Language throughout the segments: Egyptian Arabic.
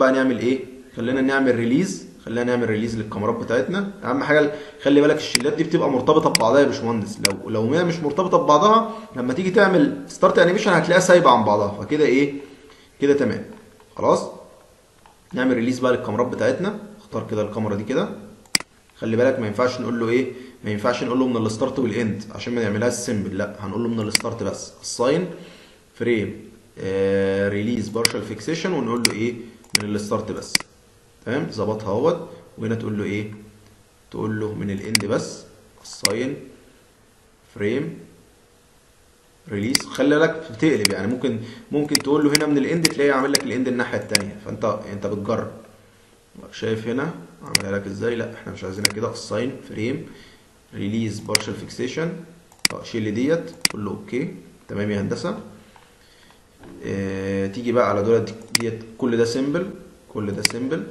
بقى نعمل ايه خلينا نعمل ريليز خلينا نعمل ريليز للكاميرات بتاعتنا اهم حاجه خلي بالك الشيلات دي بتبقى مرتبطه ببعضها يا باشمهندس لو لو هي مش مرتبطه ببعضها لما تيجي تعمل ستارت انيميشن هتلاقيها سايبه عن بعضها فكده ايه كده تمام خلاص نعمل ريليز بقى للكاميرات بتاعتنا اختار كده الكاميرا دي كده خلي بالك ما ينفعش نقول له ايه ما ينفعش نقول له من الستارت والاند عشان ما نعملهاش سيمبل لا هنقول له من الستارت بس الساين فريم ريليز بارشال فيكسيشن ونقول له ايه من الستارت بس تمام ظبطها اهوت وهنا تقول له ايه تقول له من الاند بس الساين فريم ريليز خلي بالك بتقلب يعني ممكن ممكن تقول له هنا من الاند تلاقيه عامل لك الاند الناحيه الثانيه فانت انت بتجرب شايف هنا عملها لك ازاي لا احنا مش عايزينها كده الساين فريم ريليز بارشال فيكسيشن اه شيل ديت تقول له اوكي تمام يا هندسه اه تيجي بقى على دول ديت كل ده سيمبل كل ده سيمبل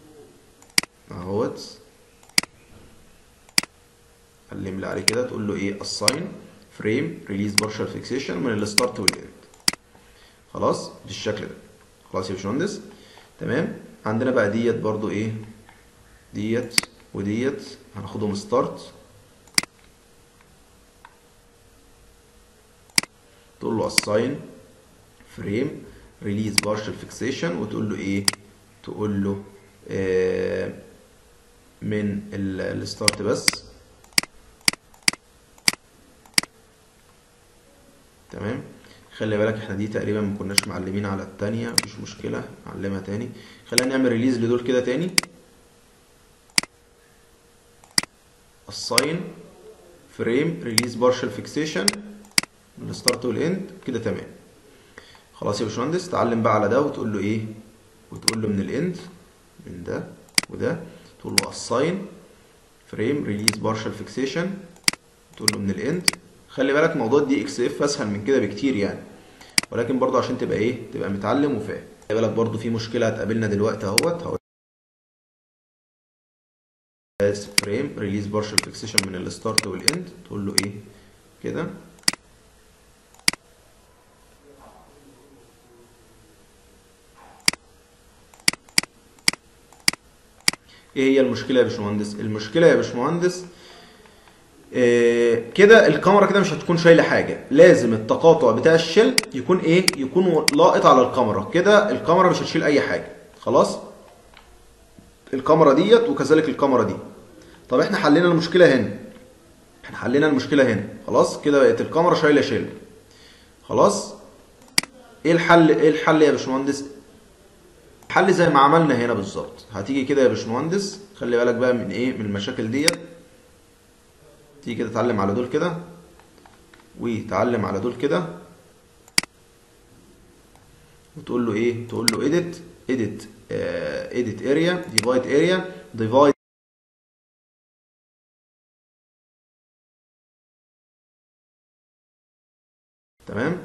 اهوت علم لي عليه كده تقول له ايه الساين فريم ريليز بارشال فيكسيشن من الستارت والاند خلاص بالشكل ده خلاص يا باشمهندس تمام عندنا بقى ديت برضو ايه ديت وديت هناخدهم ستارت تقول له assign فريم ريليز بارشال فيكسيشن وتقول له ايه تقول له آه من الستارت بس تمام خلي بالك احنا دي تقريبا ما كناش معلمين على التانية مفيش مشكلة نعلمها تاني خلينا نعمل ريليز لدول كده تاني assign فريم ريليز بارشال فيكسيشن من الستارت والاند كده تمام خلاص يا باشمهندس تعلم بقى على ده وتقول له ايه وتقول له من الاند من ده وده تقول له assign فريم ريليز بارشال فيكسيشن تقول له من الاند خلي بالك موضوع دي اكس اف اسهل من كده بكتير يعني ولكن برضو عشان تبقى ايه تبقى متعلم وفاهم خلي بالك برضو في مشكله هتقابلنا دلوقتي اهوت هقول فريم ريليز بارشال فيكسيشن من الستارت والاند تقول له ايه كده ايه هي المشكله يا باشمهندس المشكله يا باشمهندس إيه كده الكاميرا كده مش هتكون شايله حاجه لازم التقاطع بتاع الشيل يكون ايه يكون لاقط على الكاميرا كده الكاميرا مش هتشيل اي حاجه خلاص الكاميرا ديت وكذلك الكاميرا دي طب احنا حلينا المشكله هنا احنا حلينا المشكله هنا خلاص كده بقت الكاميرا شايله شيل خلاص ايه الحل ايه الحل يا باشمهندس الحل زي ما عملنا هنا بالظبط هتيجي كده يا باشمهندس خلي بالك بقى من ايه من المشاكل ديت تيجي كده تعلم على دول كده وتعلم على دول كده وتقول له ايه تقول له edit edit uh, edit area divide area divide تمام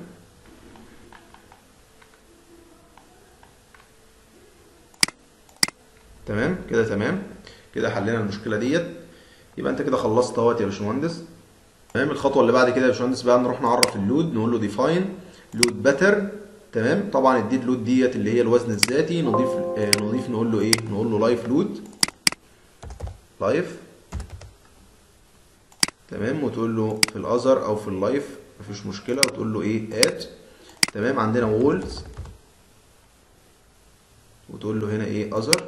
تمام كده تمام كده حلينا المشكله ديت يبقى انت كده خلصت اهوت يا باشمهندس تمام الخطوه اللي بعد كده يا باشمهندس بقى نروح نعرف اللود نقول له ديفاين لود باترن تمام طبعا الديد لود ديت اللي هي الوزن الذاتي نضيف آه نضيف نقول له ايه نقول له لايف لود لايف تمام وتقول له في الاذر او في اللايف مفيش مشكله وتقول له ايه ات تمام عندنا وولز وتقول له هنا ايه اذر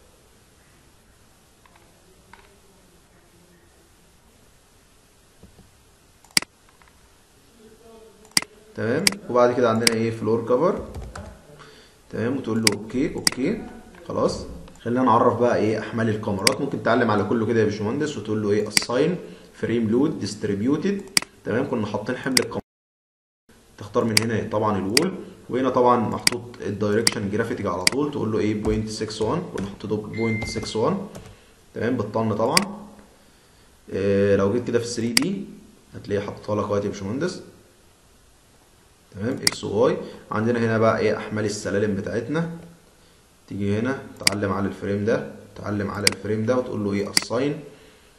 تمام وبعد كده عندنا ايه فلور كفر تمام وتقول له اوكي اوكي خلاص خلينا نعرف بقى ايه احمال الكاميرات ممكن تعلم على كله كده يا باشمهندس وتقول له ايه اساين فريم لود ديستريبيوتد تمام كنا حاطين حمل الكاميرا تختار من هنا طبعا الوول وهنا طبعا محطوط الدايركشن جرافيتي على طول تقول له ايه 0.61 كنا حاطينه 0.61 تمام بالطن طبعا إيه لو جيت كده في 3 دي هتلاقيه حاططها لك اهوت يا باشمهندس تمام اكس وواي عندنا هنا بقى ايه احمال السلالم بتاعتنا تيجي هنا تعلم على الفريم ده تعلم على الفريم ده وتقول له ايه اساين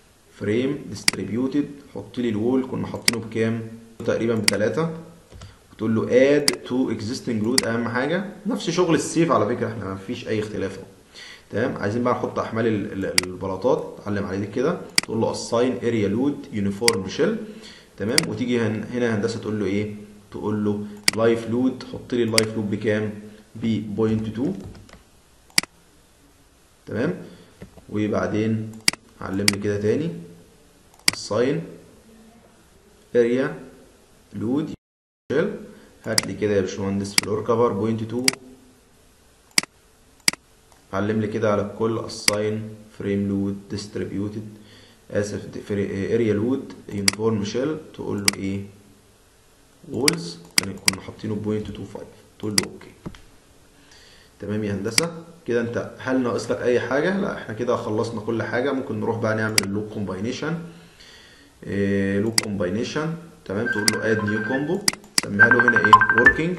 فريم ديستريبيوتد حط لي الوول كنا حاطينه بكام تقريبا بتلاتة وتقول له اد تو اكزيستنج لود اهم حاجه نفس شغل السيف على فكره احنا ما فيش اي اختلاف اهو تمام عايزين بقى نحط احمال ال- ال- البلاطات علم عليه دي كده تقول له assign area load uniform shell تمام وتيجي هن- هنا هندسه تقول له ايه تقول له لايف لود حط لي اللايف لود بكام ب 0.2 تمام وبعدين علم لي كده تاني assign area load shell هات لي كده يا باشمهندس فلور كفر بوينت 2 علم لي كده على الكل assign frame load distributed اسف area load uniform shell تقول له ايه walls كان كنا حاطينه بوينت 25 تقول له اوكي تمام يا هندسه كده انت هل ناقص لك اي حاجه لا احنا كده خلصنا كل حاجه ممكن نروح بقى نعمل اللوب كومباينيشن لوب كومباينيشن تمام تقول له اد نيو كومبو سميها له هنا ايه working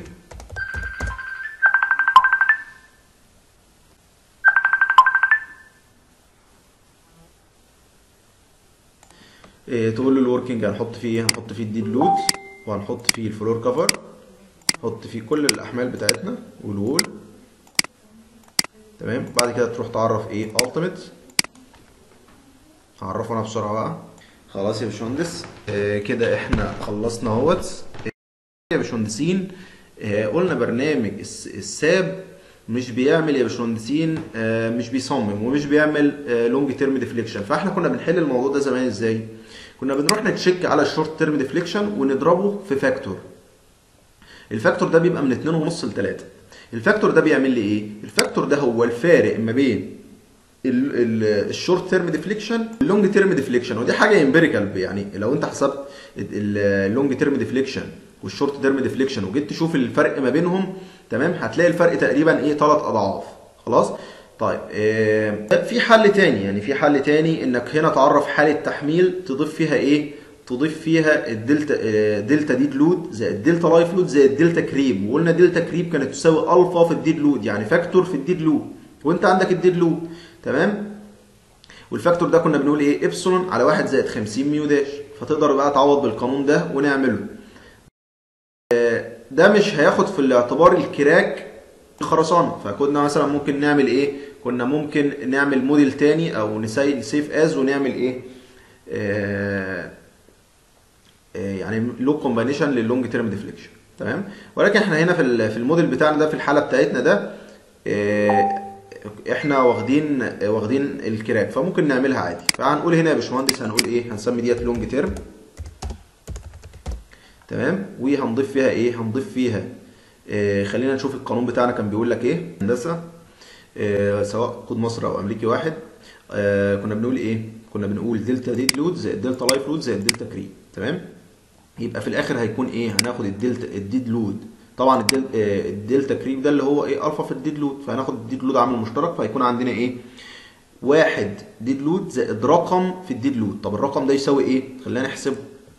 إيه تقول له الوركينج هنحط فيه ايه هنحط فيه الديد لود وهنحط فيه الفلور كفر نحط فيه كل الاحمال بتاعتنا والوول تمام بعد كده تروح تعرف ايه التيميت هعرفه انا بسرعه بقى خلاص يا باشمهندس آه كده احنا خلصنا اهوت يا باشمهندسين آه قلنا برنامج الس- الساب مش بيعمل يا باشمهندسين آه مش بيصمم ومش بيعمل لونج تيرم ديفليكشن فاحنا كنا بنحل الموضوع ده زمان ازاي كنا بنروح نتشيك على الشورت تيرم ديفليكشن ونضربه في فاكتور الفاكتور ده بيبقى من 2.5 ل 3 الفاكتور ده بيعمل لي ايه الفاكتور ده هو الفارق ما بين الشورت تيرم ديفليكشن واللونج تيرم ديفليكشن ودي حاجه امبيريكال يعني لو انت حسبت اللونج تيرم ديفليكشن والشورت تيرم ديفليكشن وجيت تشوف الفرق ما بينهم تمام هتلاقي الفرق تقريبا ايه ثلاث اضعاف خلاص طيب آه في حل تاني يعني في حل تاني انك هنا تعرف حاله تحميل تضيف فيها ايه تضيف فيها الدلتا آه، دلتا ديد لود زائد الدلتا لايف لود زائد الدلتا كريب وقلنا دلتا كريب كانت تساوي الفا في الديد لود يعني فاكتور في الديد لود وانت عندك الديد لود تمام والفاكتور ده كنا بنقول ايه ابسلون على 1 زائد 50 ميو داش فتقدر بقى تعوض بالقانون ده ونعمله آه، ده مش هياخد في الاعتبار الكراك الخرسانه فكنا مثلا ممكن نعمل ايه كنا ممكن نعمل موديل تاني او نسي- نسيف از ونعمل ايه آه آه، يعني لو كومبانيشن لللونج تيرم ديفليكشن تمام ولكن احنا هنا في ال- في الموديل بتاعنا ده في الحاله بتاعتنا ده آه، احنا واخدين آه، واخدين الكراك فممكن نعملها عادي فهنقول هنا يا باشمهندس هنقول ايه هنسمي ديت لونج تيرم تمام وهنضيف فيها ايه هنضيف فيها آه خلينا نشوف القانون بتاعنا كان بيقول لك ايه هندسه آه سواء كود مصر او امريكي واحد آه كنا بنقول ايه كنا بنقول دلتا ديد لود زائد دلتا لايف لود زائد دلتا كريم تمام يبقى في الاخر هيكون ايه هناخد الدلتا الديد لود طبعا الدل... آه الدلتا كريم ده اللي هو ايه الفا في الديد لود فهناخد الديد لود عامل مشترك فهيكون عندنا ايه واحد ديد لود زائد رقم في الديد لود طب الرقم ده يساوي ايه خلينا نحسبه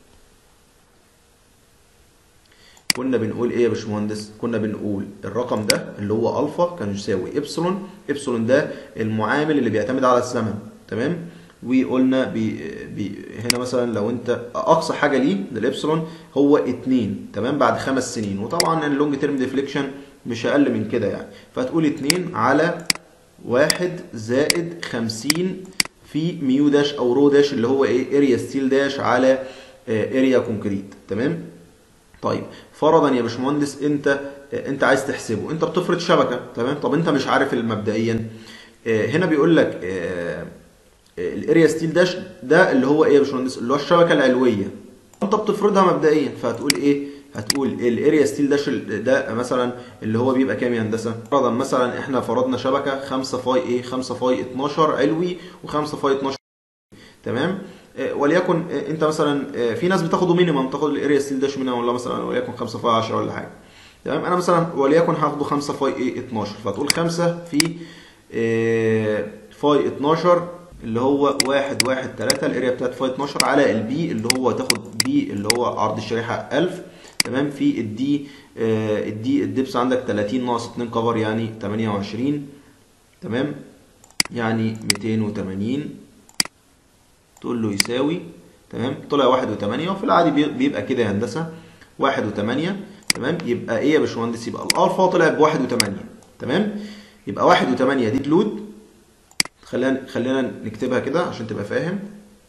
كنا بنقول ايه يا باشمهندس كنا بنقول الرقم ده اللي هو الفا كان يساوي ابسلون ابسلون ده المعامل اللي بيعتمد على الزمن تمام وقلنا بي بي هنا مثلا لو انت اقصى حاجه ليه للابسلون هو 2 تمام بعد خمس سنين وطبعا اللونج تيرم ديفليكشن مش اقل من كده يعني فتقول 2 على واحد زائد 50 في ميو داش او رو داش اللي هو ايه اريا ستيل داش على اريا كونكريت تمام طيب فرضا يا باشمهندس انت انت عايز تحسبه انت بتفرض شبكه تمام طب انت مش عارف مبدئيا هنا بيقول لك الاريا ستيل داش ده اللي هو ايه يا باشمهندس اللي هو الشبكه العلويه انت بتفرضها مبدئيا فهتقول ايه هتقول الاريا ستيل داش ده مثلا اللي هو بيبقى كام يا هندسه فرضا مثلا احنا فرضنا شبكه 5 فاي ايه 5 فاي 12 علوي و5 فاي 12 تمام وليكن انت مثلا في ناس بتاخده مينيمم تاخد الاريا ستيل داش مينيمم ولا مثلا وليكن 5 فاي 10 ولا حاجه تمام انا مثلا وليكن هاخده 5 فاي ايه 12 فتقول 5 في فاي 12 اللي هو 1 1 3 الاريا بتاعت فاي 12 على البي اللي هو تاخد بي اللي هو عرض الشريحه 1000 تمام في الدي الدي الدبس عندك 30 ناقص 2 كفر يعني 28 تمام يعني 280 تقول له يساوي تمام طلع واحد وتمانية وفي العادي بيبقى كده يا هندسة واحد وتمانية تمام يبقى ايه يا باشمهندس يبقى الالفا طلع بواحد وتمانية تمام يبقى واحد وتمانية دي لود خلينا خلينا نكتبها كده عشان تبقى فاهم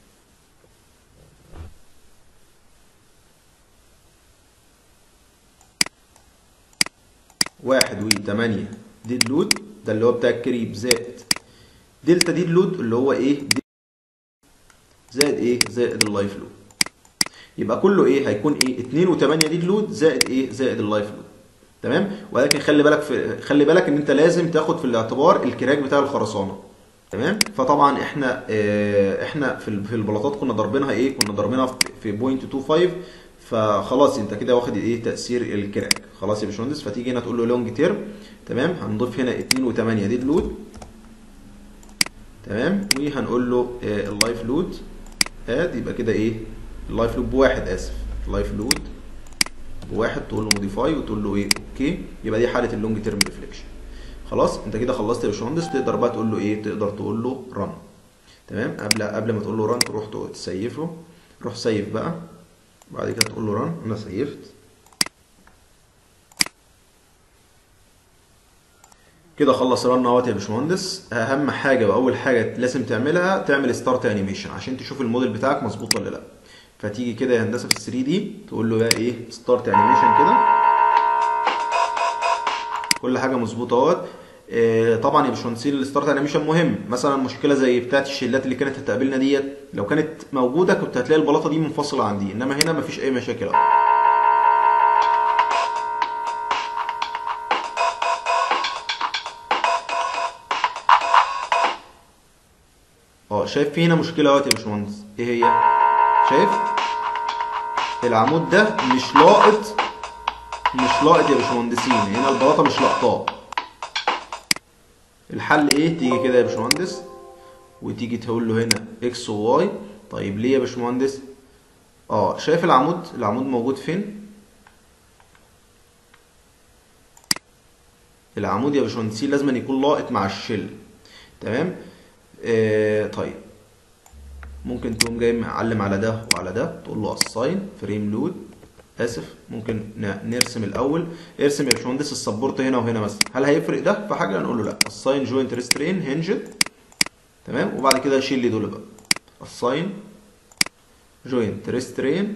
واحد وتمانية ديد لود ده اللي هو بتاع الكريب زائد دلتا ديد لود اللي هو ايه دي زائد ايه زائد اللايف لود يبقى كله ايه هيكون ايه 2 و8 ديد لود زائد ايه زائد اللايف لود تمام ولكن خلي بالك في خلي بالك ان انت لازم تاخد في الاعتبار الكراك بتاع الخرسانه تمام فطبعا احنا اه احنا في ال- في البلاطات كنا ضاربينها ايه كنا ضاربينها في- في 0.25 فخلاص انت كده واخد ايه تاثير الكراك خلاص يا باشمهندس فتيجي هنا تقول له لونج تيرم تمام هنضيف هنا 2 و8 ديد لود تمام وهنقول له آه، اللايف لود اد يبقى كده ايه اللايف لود بواحد اسف اللايف لود بواحد تقول له موديفاي وتقول له ايه اوكي يبقى دي حاله اللونج تيرم ريفليكشن خلاص انت كده خلصت يا باشمهندس تقدر بقى تقول له ايه تقدر تقول له رن تمام قبل قبل ما تقول له رن تروح تسيفه روح سيف بقى بعد كده تقول له رن انا سيفت كده خلص رن اهوت يا باشمهندس اهم حاجه واول حاجه لازم تعملها تعمل ستارت انيميشن عشان تشوف الموديل بتاعك مظبوط ولا لا فتيجي كده يا هندسه في 3 دي تقول له بقى ايه ستارت انيميشن كده كل حاجه مظبوطه اهوت آه، طبعا يا باشمهندسين الستارت انيميشن مهم مثلا مشكله زي بتاعه الشيلات اللي كانت هتقابلنا ديت لو كانت موجوده كنت هتلاقي البلاطه دي منفصله عن دي انما هنا مفيش اي مشاكل اهو اه شايف في هنا مشكله اهوت يا باشمهندس ايه هي شايف العمود ده مش لاقط مش لاقط يا باشمهندسين هنا البلاطه مش لاقطاه الحل ايه تيجي كده يا باشمهندس وتيجي تقول له هنا اكس وواي طيب ليه يا باشمهندس اه شايف العمود العمود موجود فين العمود يا باشمهندسين لازم يكون لاقط مع الشل تمام آه طيب ممكن تقوم جاي معلم على ده وعلى ده تقول له اساين فريم لود اسف ممكن ن- نرسم الاول ارسم يا باشمهندس السبورت هنا وهنا مثلا هل هيفرق ده في حاجه هنقول له لا اساين جوينت ريسترين هنجد تمام وبعد كده شيل لي دول بقى اساين جوينت ريسترين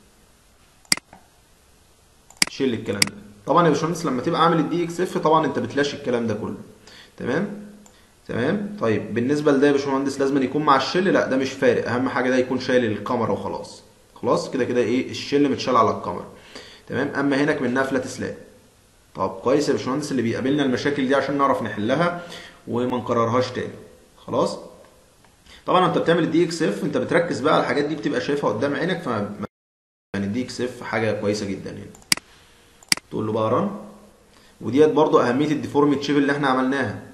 شيل لي الكلام ده طبعا يا باشمهندس لما تبقى عامل الدي اكس اف طبعا انت بتلاشي الكلام ده كله تمام تمام طيب بالنسبه لده يا باشمهندس لازم يكون مع الشل لا ده مش فارق اهم حاجه ده يكون شايل الكاميرا وخلاص خلاص كده كده ايه الشل متشال على الكاميرا تمام اما هناك منها فلات سلاب طب كويس يا باشمهندس اللي بيقابلنا المشاكل دي عشان نعرف نحلها وما نكررهاش تاني خلاص طبعا انت بتعمل الدي اكس اف انت بتركز بقى على الحاجات دي بتبقى شايفها قدام عينك ف يعني الدي اكس اف حاجه كويسه جدا هنا تقول له بقى رن وديت برضو اهميه الديفورميت شيب اللي احنا عملناها